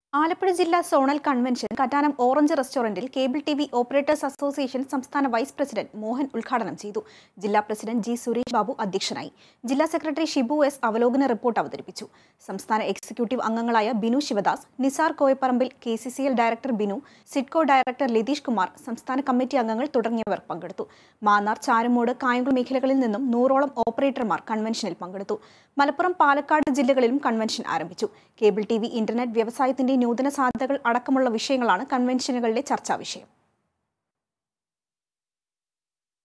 ആലപ്പുഴ ജില്ലാ zonal convention Kattanam orange റെസ്റ്റോറന്റിൽ cable T V operators association സംസ്ഥാന വൈസ് പ്രസിഡന്റ് മോഹൻ ഉദ്ഘാടനം ചെയ്തു ജില്ലാ പ്രസിഡന്റ് ജി സുരേഷ് ബാബു അധ്യക്ഷനായി ജില്ലാ സെക്രട്ടറി ഷിബു എസ് അവലോകന റിപ്പോർട്ട് അവതരിപ്പിച്ചു സംസ്ഥാന എക്സിക്യൂട്ടീവ് അംഗങ്ങളായ Binu Sivadas Nisar Koyapparambil K C C L director Binu SIDCO director Latheesh Kumar സംസ്ഥാന കമ്മിറ്റി അംഗങ്ങൾ തുടങ്ങിയവർ പങ്കെടുത്തു മാന്നാർ ചാരുമൂട് കായംകുളം മേഖലകളിൽ നിന്നും നൂറോളം ഓപ്പറേറ്റർമാർ കൺവെൻഷനിൽ പങ്കെടുത്തു മലപ്പുറം പാലക്കാട് ജില്ലകളിലും കൺവെൻഷൻ ആരംഭിച്ചു കേബിൾ ടി വി ഇന്റർനെറ്റ് വ്യവസായത്തിന്റെ നൂതന സാധ്യതകൾ അടക്കമുള്ള വിഷയങ്ങളാണ് കൺവെൻഷനുകളിലെ ചർച്ചാ വിഷയം